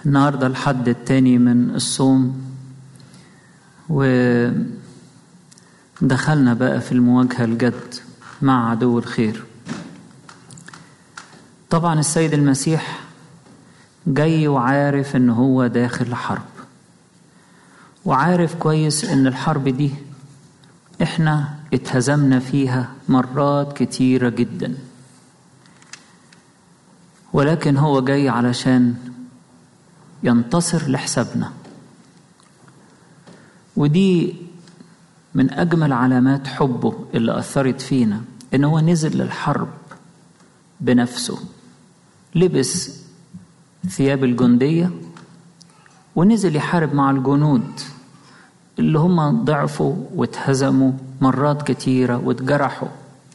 النهاردة الحد التاني من الصوم ودخلنا بقى في المواجهة الجد مع عدو الخير طبعا السيد المسيح جاي وعارف ان هو داخل حرب وعارف كويس ان الحرب دي احنا اتهزمنا فيها مرات كتيرة جدا ولكن هو جاي علشان ينتصر لحسابنا ودي من أجمل علامات حبه اللي أثرت فينا إن هو نزل للحرب بنفسه لبس ثياب الجندية ونزل يحارب مع الجنود اللي هم ضعفوا واتهزموا مرات كتيرة واتجرحوا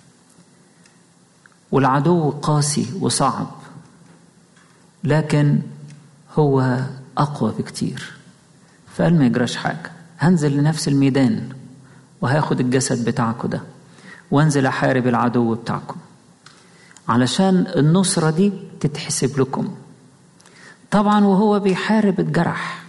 والعدو قاسي وصعب لكن هو أقوى بكتير فقال ما يجراش حاجة هنزل لنفس الميدان وهاخد الجسد بتاعكم ده وانزل أحارب العدو بتاعكم علشان النصرة دي تتحسب لكم طبعا وهو بيحارب الجرح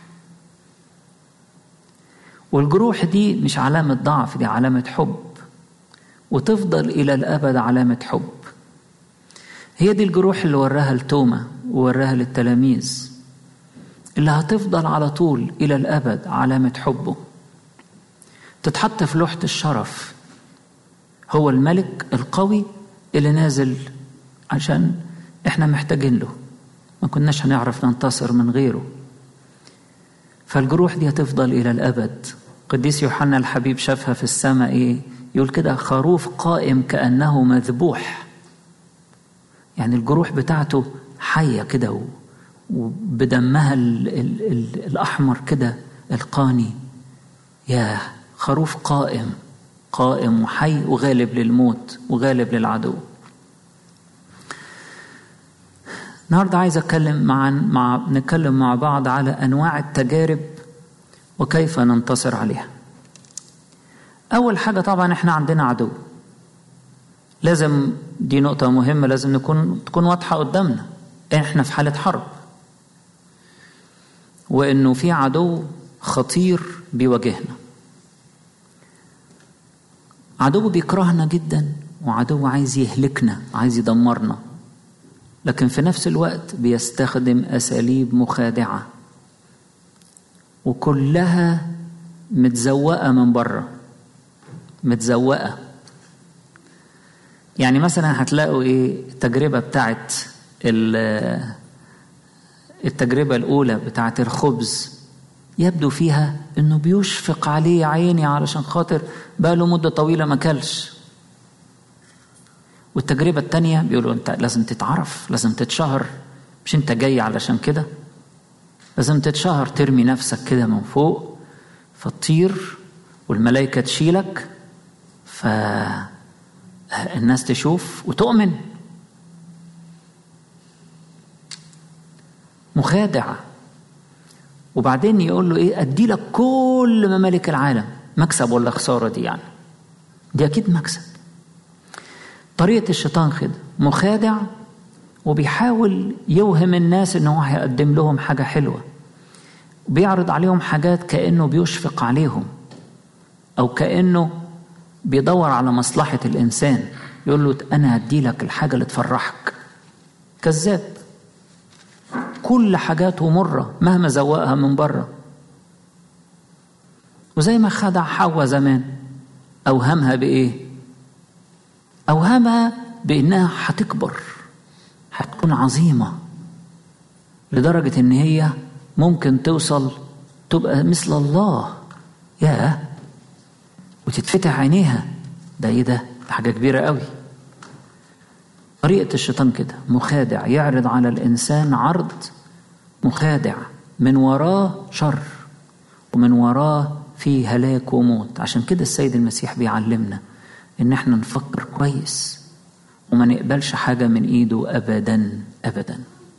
والجروح دي مش علامة ضعف دي علامة حب وتفضل إلى الأبد علامة حب هي دي الجروح اللي وراها لتوما ووراها للتلاميذ اللي هتفضل على طول إلى الأبد علامة حبه تتحط في لوحة الشرف هو الملك القوي اللي نازل عشان احنا محتاجين له ما كناش هنعرف ننتصر من غيره فالجروح دي هتفضل إلى الأبد قديس يوحنا الحبيب شافها في السماء إيه يقول كده خروف قائم كأنه مذبوح يعني الجروح بتاعته حية كده وبدمها ال ال ال الأحمر كده القاني يا خروف قائم قائم وحي وغالب للموت وغالب للعدو النهارده عايز اتكلم مع مع نتكلم مع بعض على انواع التجارب وكيف ننتصر عليها. اول حاجه طبعا احنا عندنا عدو. لازم دي نقطه مهمه لازم نكون تكون واضحه قدامنا. احنا في حاله حرب. وانه في عدو خطير بيواجهنا. عدو بيكرهنا جدا وعدو عايز يهلكنا عايز يدمرنا لكن في نفس الوقت بيستخدم اساليب مخادعه وكلها متزوقه من بره متزوقه يعني مثلا هتلاقوا ايه التجربه بتاعت التجربه الاولى بتاعت الخبز يبدو فيها انه بيشفق عليه يا عيني علشان خاطر بقاله مده طويله ما كلش والتجربة التانية بيقولوا أنت لازم تتعرف لازم تتشهر مش أنت جاي علشان كده لازم تتشهر ترمي نفسك كده من فوق فتطير والملائكة تشيلك فالناس تشوف وتؤمن مخادع وبعدين يقول له ايه ادي لك كل ممالك العالم مكسب ولا خساره دي يعني دي اكيد مكسب طريقة الشيطان كده مخادع وبيحاول يوهم الناس ان هو هيقدم لهم حاجة حلوة بيعرض عليهم حاجات كأنه بيشفق عليهم أو كأنه بيدور على مصلحة الإنسان يقول له أنا هدي لك الحاجة اللي تفرحك كذاب كل حاجاته مرة مهما زوقها من بره وزي ما خدع حواء زمان أوهمها بإيه؟ أوهمها بإنها هتكبر هتكون عظيمة لدرجة إن هي ممكن توصل تبقى مثل الله ياه وتتفتح عينيها ده إيه ده؟ ده حاجة كبيرة قوي طريقة الشيطان كده مخادع يعرض على الإنسان عرض مخادع من وراه شر ومن وراه فيه هلاك وموت عشان كده السيد المسيح بيعلمنا ان احنا نفكر كويس وما نقبلش حاجه من ايده ابدا ابدا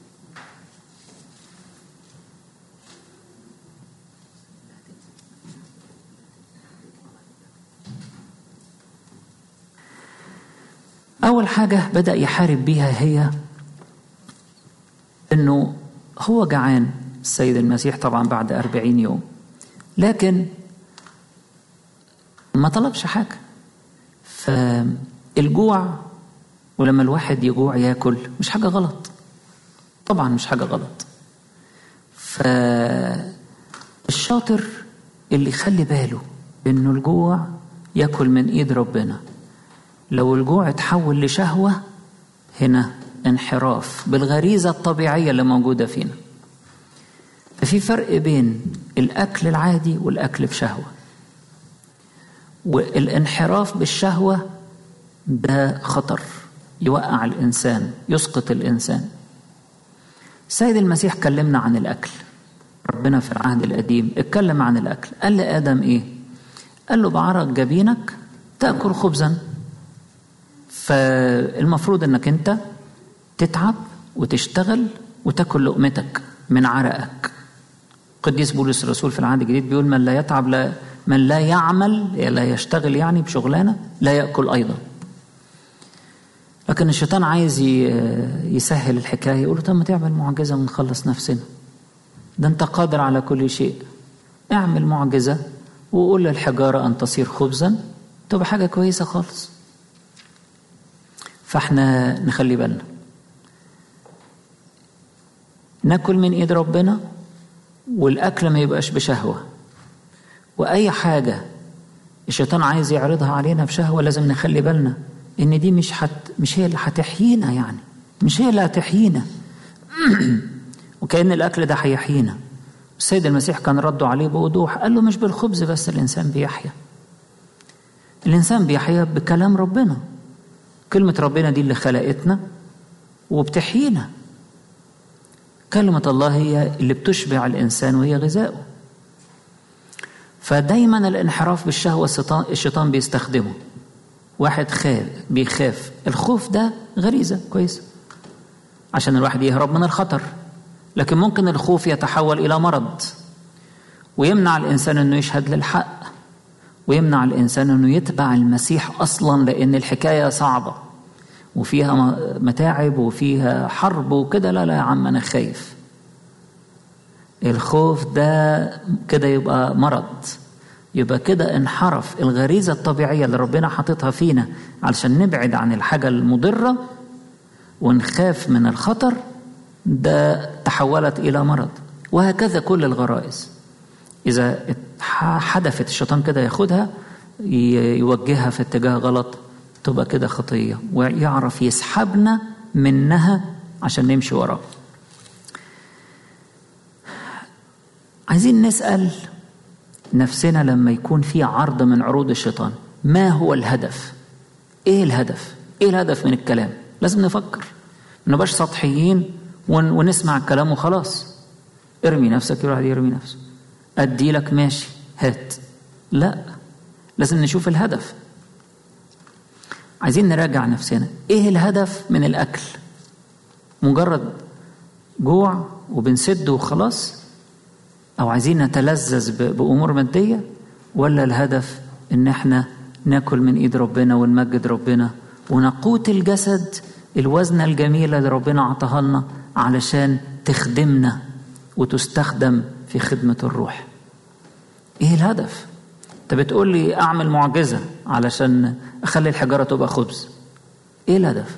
اول حاجه بدا يحارب بيها هي انه هو جعان السيد المسيح طبعا بعد أربعين يوم لكن ما طلبش حاجة فالجوع ولما الواحد يجوع ياكل مش حاجة غلط طبعا مش حاجة غلط فالشاطر اللي يخلي باله انه الجوع ياكل من ايد ربنا لو الجوع اتحول لشهوة هنا انحراف بالغريزة الطبيعية اللي موجودة فينا ففي فرق بين الأكل العادي والأكل بشهوة والانحراف بالشهوة ده خطر يوقع الإنسان يسقط الإنسان السيد المسيح كلمنا عن الأكل ربنا في العهد القديم اتكلم عن الأكل قال لآدم إيه قال له بعرق جبينك تأكل خبزا فالمفروض انك انت تتعب وتشتغل وتاكل لقمتك من عرقك قديس بولس الرسول في العهد الجديد بيقول من لا يتعب لا من لا يعمل لا يشتغل يعني بشغلانه لا ياكل ايضا لكن الشيطان عايز يسهل الحكايه يقول له طب ما تعمل معجزه ونخلص نفسنا ده انت قادر على كل شيء اعمل معجزه وقول للحجاره ان تصير خبزا تبقى حاجه كويسه خالص فاحنا نخلي بالنا ناكل من ايد ربنا والاكل ما يبقاش بشهوه واي حاجه الشيطان عايز يعرضها علينا بشهوه لازم نخلي بالنا ان دي مش حت مش هي اللي هتحيينا يعني مش هي اللي هتحيينا وكأن الأكل ده هيحيينا السيد المسيح كان رده عليه بوضوح قال له مش بالخبز بس الإنسان بيحيا الإنسان بيحيا بكلام ربنا كلمة ربنا دي اللي خلقتنا وبتحيينا كلمة الله هي اللي بتشبع الإنسان وهي غذاؤه فدايما الانحراف بالشهوة الشيطان, الشيطان بيستخدمه واحد خاف بيخاف الخوف ده غريزة كويسة عشان الواحد يهرب من الخطر لكن ممكن الخوف يتحول إلى مرض ويمنع الإنسان أنه يشهد للحق ويمنع الإنسان أنه يتبع المسيح أصلا لأن الحكاية صعبة وفيها متاعب وفيها حرب وكده لا لا يا عم أنا خايف الخوف ده كده يبقى مرض يبقى كده انحرف الغريزة الطبيعية اللي ربنا حاططها فينا علشان نبعد عن الحاجة المضرة ونخاف من الخطر ده تحولت إلى مرض وهكذا كل الغرائز إذا حدفت الشيطان كده ياخدها يوجهها في اتجاه غلط تبقى كده خطية ويعرف يسحبنا منها عشان نمشي وراه عايزين نسأل نفسنا لما يكون في عرض من عروض الشيطان ما هو الهدف ايه الهدف ايه الهدف من الكلام لازم نفكر ما نبقاش سطحيين ونسمع الكلام وخلاص ارمي نفسك الواحد يرمي نفسه ادي لك ماشي هات لا لازم نشوف الهدف عايزين نراجع نفسنا ايه الهدف من الاكل مجرد جوع وبنسد وخلاص او عايزين نتلذذ بامور ماديه ولا الهدف ان احنا ناكل من ايد ربنا ونمجد ربنا ونقوت الجسد الوزنه الجميله اللي ربنا عطاها لنا علشان تخدمنا وتستخدم في خدمه الروح ايه الهدف انت بتقول لي اعمل معجزه علشان اخلي الحجاره تبقى خبز ايه الهدف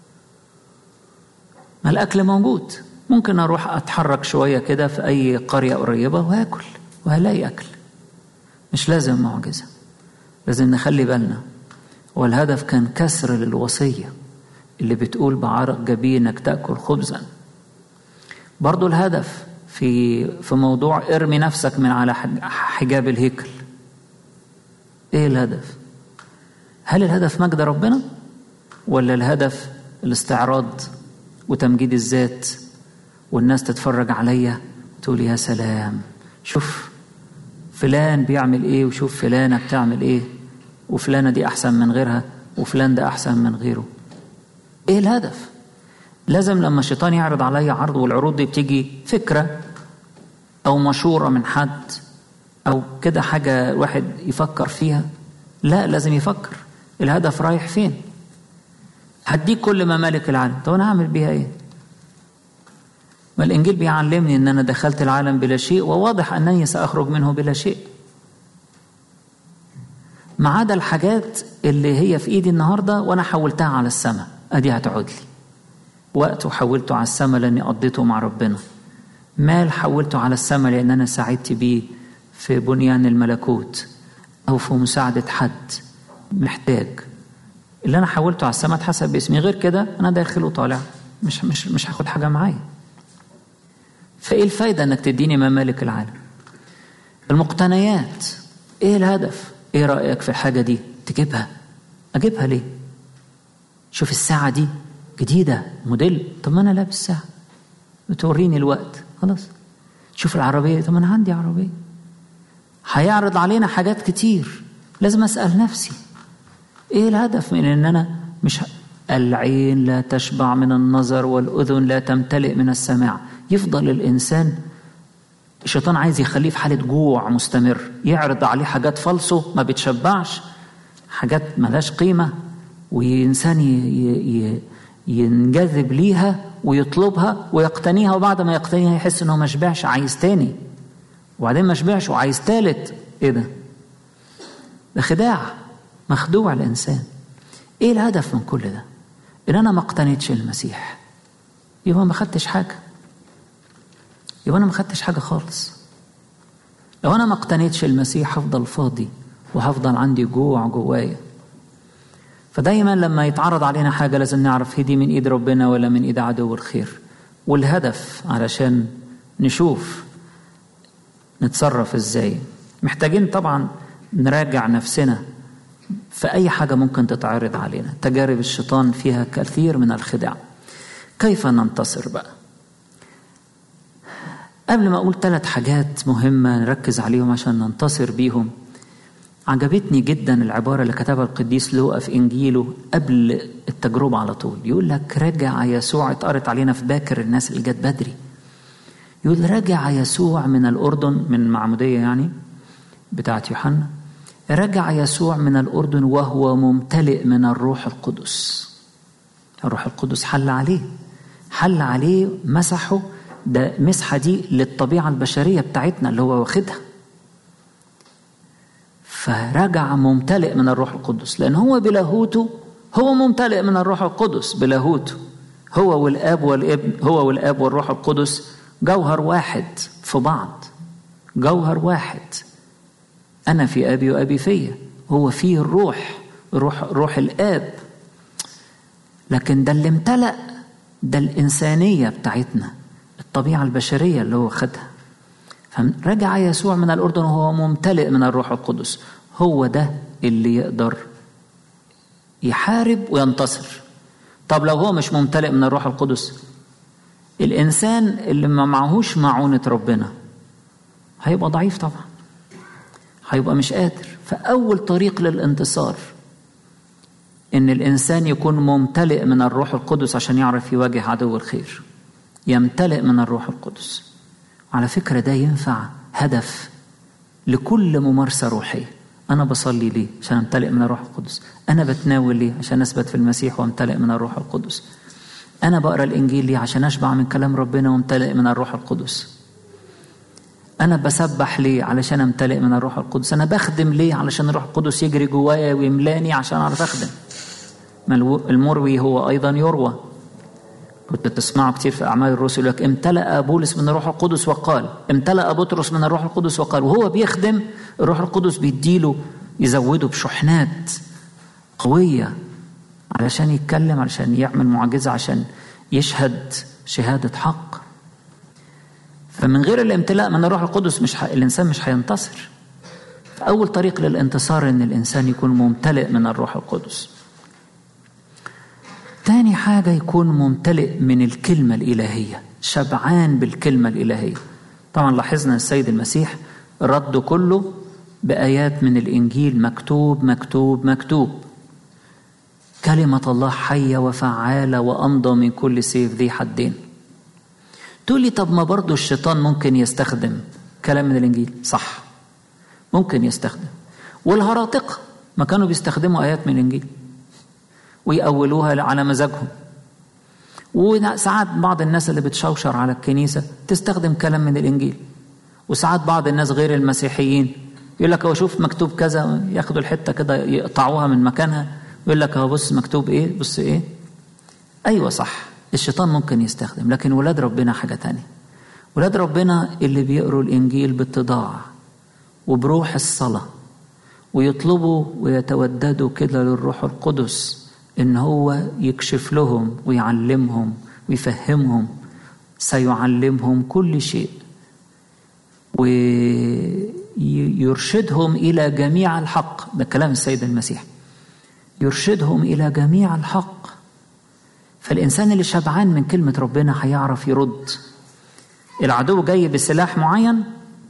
ما الاكل موجود ممكن اروح اتحرك شويه كده في اي قريه قريبه واكل وهلاقي اكل مش لازم معجزه لازم نخلي بالنا والهدف كان كسر للوصيه اللي بتقول بعرق جبينك تاكل خبزا برضو الهدف في في موضوع ارمي نفسك من على حجاب الهيكل ايه الهدف هل الهدف مجد ربنا ولا الهدف الاستعراض وتمجيد الذات والناس تتفرج عليا تقول يا سلام شوف فلان بيعمل ايه وشوف فلانه بتعمل ايه وفلانه دي احسن من غيرها وفلان ده احسن من غيره ايه الهدف لازم لما الشيطان يعرض عليا عرض والعروض دي بتيجي فكره او مشوره من حد او كده حاجه الواحد يفكر فيها لا لازم يفكر الهدف رايح فين هديك كل ممالك العالم طب انا هعمل بيها ايه ما الإنجيل بيعلمني أن أنا دخلت العالم بلا شيء وواضح أنني سأخرج منه بلا شيء ما عدا الحاجات اللي هي في إيدي النهاردة وأنا حولتها على السماء أدي هتعود لي وقت وحولته على السماء لأني قضيته مع ربنا مال حولته على السماء لأن أنا ساعدت بيه في بنيان الملكوت أو في مساعدة حد محتاج اللي أنا حولته على السماء اتحسب باسمي غير كده أنا داخل وطالع مش مش مش هاخد حاجة معايا فإيه الفايدة إنك تديني ممالك العالم المقتنيات إيه الهدف إيه رأيك في الحاجة دي تجيبها أجيبها ليه شوف الساعة دي جديدة موديل طب ما أنا لابس ساعة بتوريني الوقت خلاص شوف العربية طب ما أنا عندي عربية هيعرض علينا حاجات كتير لازم أسأل نفسي إيه الهدف من إن أنا مش ه... العين لا تشبع من النظر والأذن لا تمتلئ من السماع يفضل الإنسان الشيطان عايز يخليه في حالة جوع مستمر يعرض عليه حاجات فالصو ما بتشبعش حاجات ملهاش قيمة وإنسان ينجذب ليها ويطلبها ويقتنيها وبعد ما يقتنيها يحس انه ما شبعش عايز تاني وبعدين ما شبعش وعايز تالت ايه ده؟ ده خداع مخدوع الانسان ايه الهدف من كل ده؟ ان انا ما اقتنيتش المسيح يبقى ما خدتش حاجه يبقى انا ما خدتش حاجه خالص لو انا ما اقتنيتش المسيح هفضل فاضي وهفضل عندي جوع جوايا فدايما لما يتعرض علينا حاجه لازم نعرف هي دي من ايد ربنا ولا من ايد عدو الخير والهدف علشان نشوف نتصرف ازاي محتاجين طبعا نراجع نفسنا في اي حاجه ممكن تتعرض علينا تجارب الشيطان فيها كثير من الخداع كيف ننتصر بقى قبل ما اقول ثلاث حاجات مهمه نركز عليهم عشان ننتصر بيهم عجبتني جدا العبارة اللي كتبها القديس لوقا في إنجيله قبل التجربة على طول يقول لك رجع يسوع اتقرت علينا في باكر الناس اللي جت بدري يقول رجع يسوع من الأردن من المعمودية يعني بتاعت يوحنا رجع يسوع من الأردن وهو ممتلئ من الروح القدس الروح القدس حل عليه حل عليه مسحه ده مسحة دي للطبيعة البشرية بتاعتنا اللي هو واخدها فرجع ممتلئ من الروح القدس لأن هو بلاهوته هو ممتلئ من الروح القدس بلاهوته هو والآب والابن هو والآب والروح القدس جوهر واحد في بعض جوهر واحد أنا في أبي وأبي فيا هو فيه الروح روح روح الآب لكن ده اللي امتلأ ده الإنسانية بتاعتنا الطبيعة البشرية اللي هو خدها فرجع يسوع من الأردن وهو ممتلئ من الروح القدس هو ده اللي يقدر يحارب وينتصر طب لو هو مش ممتلئ من الروح القدس الإنسان اللي ما معهوش معونة ربنا هيبقى ضعيف طبعا هيبقى مش قادر فأول طريق للانتصار إن الإنسان يكون ممتلئ من الروح القدس عشان يعرف يواجه عدو الخير يمتلئ من الروح القدس على فكرة ده ينفع هدف لكل ممارسة روحية أنا بصلي ليه عشان أمتلئ من الروح القدس أنا بتناول ليه عشان أثبت في المسيح وأمتلئ من الروح القدس أنا بقرأ الإنجيل ليه عشان أشبع من كلام ربنا وأمتلئ من الروح القدس أنا بسبح ليه علشان أمتلئ من الروح القدس أنا بخدم ليه علشان الروح القدس يجري جوايا ويملاني عشان أعرف أخدم المروي هو أيضا يروى كنت تسمعوا كتير في أعمال الرسل لك امتلأ بولس من الروح القدس وقال امتلأ بطرس من الروح القدس وقال وهو بيخدم الروح القدس بيديله يزوده بشحنات قوية علشان يتكلم علشان يعمل معجزة عشان يشهد شهادة حق فمن غير الامتلاء من الروح القدس مش ح... الإنسان مش هينتصر فأول طريق للانتصار إن الإنسان يكون ممتلئ من الروح القدس تاني حاجة يكون ممتلئ من الكلمة الإلهية شبعان بالكلمة الإلهية طبعا لاحظنا السيد المسيح رد كله بآيات من الإنجيل مكتوب مكتوب مكتوب كلمة الله حية وفعالة وأمضى من كل سيف ذي حدين تقول لي طب ما برضو الشيطان ممكن يستخدم كلام من الإنجيل صح ممكن يستخدم والهراطقة ما كانوا بيستخدموا آيات من الإنجيل ويأولوها على مزاجهم وساعات بعض الناس اللي بتشوشر على الكنيسة تستخدم كلام من الإنجيل وساعات بعض الناس غير المسيحيين يقول لك هو شوف مكتوب كذا ياخدوا الحتة كده يقطعوها من مكانها يقول لك هو بص مكتوب ايه بص ايه ايوه صح الشيطان ممكن يستخدم لكن ولاد ربنا حاجة تانية ولاد ربنا اللي بيقروا الإنجيل باتضاع وبروح الصلاة ويطلبوا ويتوددوا كده للروح القدس إن هو يكشف لهم ويعلمهم ويفهمهم سيعلمهم كل شيء ويرشدهم إلى جميع الحق ده كلام السيد المسيح يرشدهم إلى جميع الحق فالإنسان اللي شبعان من كلمة ربنا هيعرف يرد العدو جاي بسلاح معين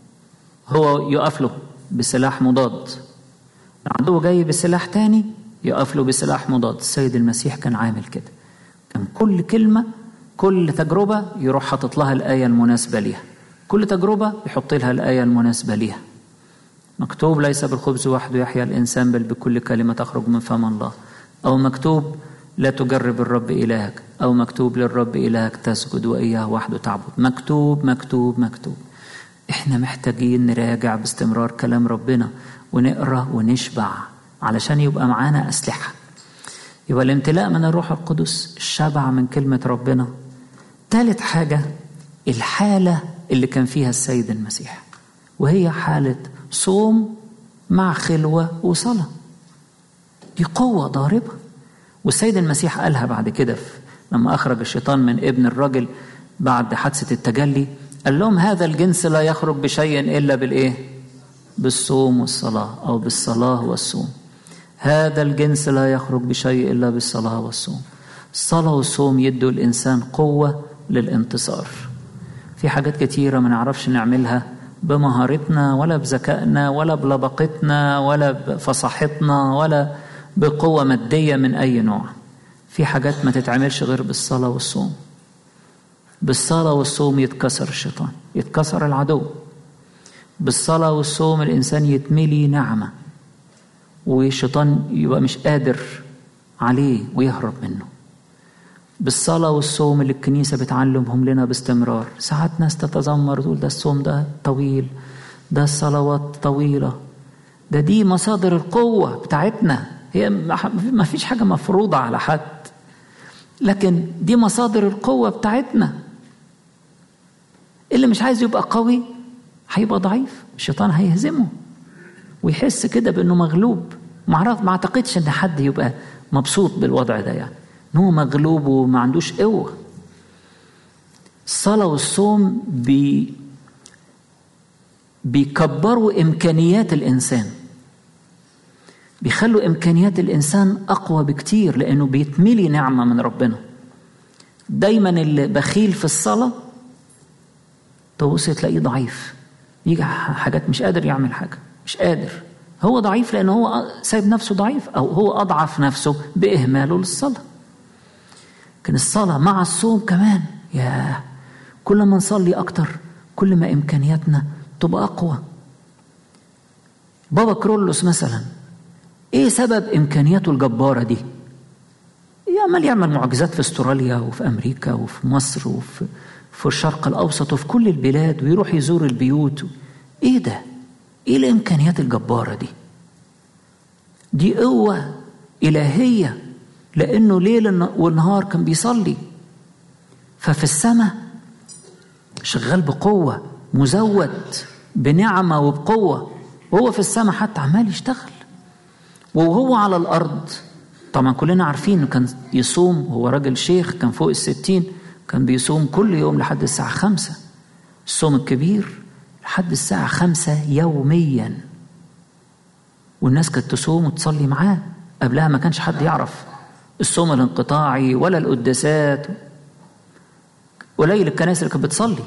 هو يقف له بسلاح مضاد العدو جاي بسلاح تاني يقف له بسلاح مضاد السيد المسيح كان عامل كده كان كل كلمة كل تجربة يروح حاطط لها الآية المناسبة ليها كل تجربة يحط لها الآية المناسبة ليها مكتوب ليس بالخبز وحده يحيا الإنسان بل بكل كلمة تخرج من فم الله أو مكتوب لا تجرب الرب إلهك أو مكتوب للرب إلهك تسجد وإياه وحده تعبد مكتوب مكتوب مكتوب إحنا محتاجين نراجع باستمرار كلام ربنا ونقرأ ونشبع علشان يبقى معانا أسلحة يبقى الامتلاء من الروح القدس الشبع من كلمة ربنا ثالث حاجة الحالة اللي كان فيها السيد المسيح وهي حالة صوم مع خلوة وصلاة دي قوة ضاربة والسيد المسيح قالها بعد كده لما أخرج الشيطان من ابن الرجل بعد حادثة التجلي قال لهم هذا الجنس لا يخرج بشيء إلا بالإيه؟ بالصوم والصلاة أو بالصلاة والصوم هذا الجنس لا يخرج بشيء إلا بالصلاة والصوم الصلاة والصوم يدوا الإنسان قوة للانتصار في حاجات كتيرة ما نعرفش نعملها بمهارتنا ولا بذكائنا ولا بلبقتنا ولا بفصاحتنا ولا بقوة مادية من أي نوع في حاجات ما تتعملش غير بالصلاة والصوم بالصلاة والصوم يتكسر الشيطان يتكسر العدو بالصلاة والصوم الإنسان يتملي نعمة والشيطان يبقى مش قادر عليه ويهرب منه بالصلاة والصوم اللي الكنيسة بتعلمهم لنا باستمرار ساعات ناس تتذمر تقول ده الصوم ده طويل ده الصلوات طويلة ده دي مصادر القوة بتاعتنا هي ما فيش حاجة مفروضة على حد لكن دي مصادر القوة بتاعتنا اللي مش عايز يبقى قوي هيبقى ضعيف الشيطان هيهزمه ويحس كده بانه مغلوب ما ما اعتقدش ان حد يبقى مبسوط بالوضع ده يعني ان هو مغلوب وما عندوش قوه الصلاه والصوم بي بيكبروا امكانيات الانسان بيخلوا امكانيات الانسان اقوى بكتير لانه بيتملي نعمه من ربنا دايما اللي بخيل في الصلاه تبص تلاقيه ضعيف يجي حاجات مش قادر يعمل حاجه مش قادر هو ضعيف لأنه هو سايب نفسه ضعيف أو هو أضعف نفسه بإهماله للصلاة لكن الصلاة مع الصوم كمان يا كل ما نصلي أكتر كل ما إمكانياتنا تبقى أقوى بابا كرولوس مثلا إيه سبب إمكانياته الجبارة دي يعمل يعمل معجزات في استراليا وفي أمريكا وفي مصر وفي في الشرق الأوسط وفي كل البلاد ويروح يزور البيوت إيه ده ايه الامكانيات الجباره دي دي قوه الهيه لانه ليل ونهار كان بيصلي ففي السماء شغال بقوه مزود بنعمه وبقوه وهو في السماء حتى عمال يشتغل وهو على الارض طبعا كلنا عارفين انه كان يصوم هو راجل شيخ كان فوق الستين كان بيصوم كل يوم لحد الساعه خمسة الصوم الكبير لحد الساعة خمسة يوميا والناس كانت تصوم وتصلي معاه قبلها ما كانش حد يعرف الصوم الانقطاعي ولا القداسات قليل الكنائس اللي كانت بتصلي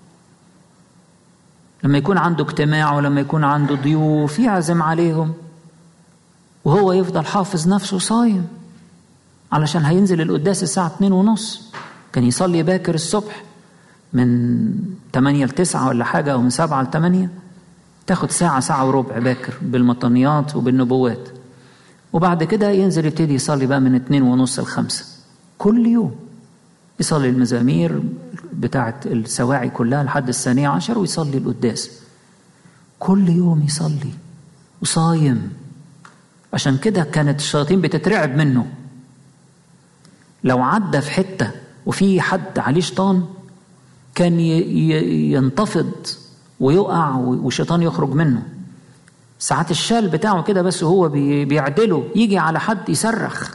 لما يكون عنده اجتماع ولما يكون عنده ضيوف يعزم عليهم وهو يفضل حافظ نفسه صايم علشان هينزل القداس الساعة اتنين ونص كان يصلي باكر الصبح من 8 ل 9 ولا حاجة أو من 7 ل 8 تاخد ساعة ساعة وربع باكر بالمطنيات وبالنبوات وبعد كده ينزل يبتدي يصلي بقى من اتنين ونص لخمسة كل يوم يصلي المزامير بتاعة السواعي كلها لحد الثانية عشر ويصلي القداس كل يوم يصلي وصايم عشان كده كانت الشياطين بتترعب منه لو عدى في حتة وفي حد عليه شيطان كان ينتفض ويقع والشيطان يخرج منه ساعات الشال بتاعه كده بس هو بيعدله يجي على حد يصرخ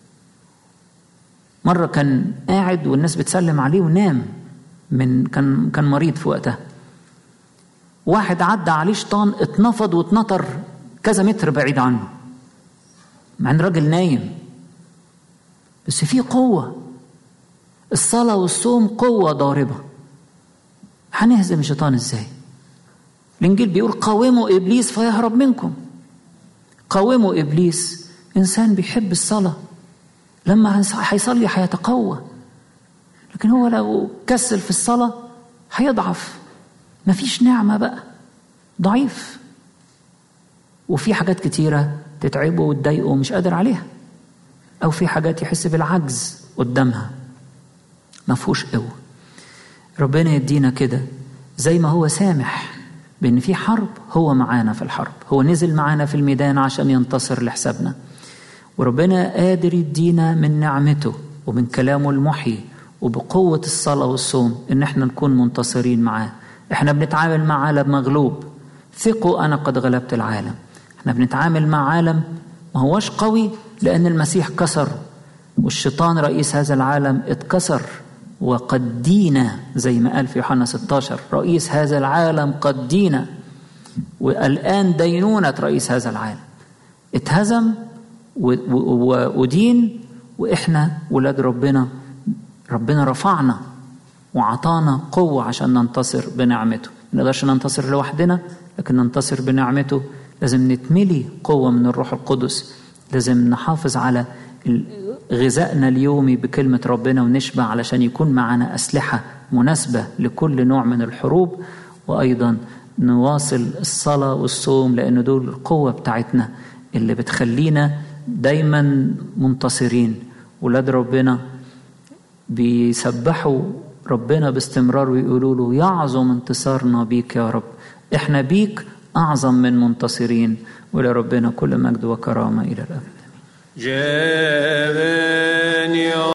مرة كان قاعد والناس بتسلم عليه ونام من كان كان مريض في وقتها واحد عدى عليه شيطان اتنفض واتنطر كذا متر بعيد عنه مع ان راجل نايم بس في قوة الصلاة والصوم قوة ضاربة هنهزم الشيطان ازاي الانجيل بيقول قاوموا ابليس فيهرب منكم قاوموا ابليس انسان بيحب الصلاه لما هيصلي هيتقوى لكن هو لو كسل في الصلاه هيضعف مفيش نعمه بقى ضعيف وفي حاجات كتيره تتعبه وتضايقه ومش قادر عليها او في حاجات يحس بالعجز قدامها ما فيهوش قوه ربنا يدينا كده زي ما هو سامح بان في حرب هو معانا في الحرب هو نزل معانا في الميدان عشان ينتصر لحسابنا وربنا قادر يدينا من نعمته ومن كلامه المحيي وبقوة الصلاة والصوم إن احنا نكون منتصرين معاه احنا بنتعامل مع عالم مغلوب ثقوا أنا قد غلبت العالم احنا بنتعامل مع عالم ما هوش قوي لأن المسيح كسر والشيطان رئيس هذا العالم اتكسر وقد دينا زي ما قال في يوحنا 16 رئيس هذا العالم قد دينا والآن دينونة رئيس هذا العالم اتهزم ودين وإحنا ولاد ربنا ربنا رفعنا وعطانا قوة عشان ننتصر بنعمته ما نقدرش ننتصر لوحدنا لكن ننتصر بنعمته لازم نتملي قوة من الروح القدس لازم نحافظ على غذائنا اليومي بكلمة ربنا ونشبع علشان يكون معنا أسلحة مناسبة لكل نوع من الحروب وأيضا نواصل الصلاة والصوم لأن دول القوة بتاعتنا اللي بتخلينا دايما منتصرين ولاد ربنا بيسبحوا ربنا باستمرار ويقولوا له يعظم انتصارنا بيك يا رب احنا بيك أعظم من منتصرين ولربنا كل مجد وكرامة إلى الأبد جابني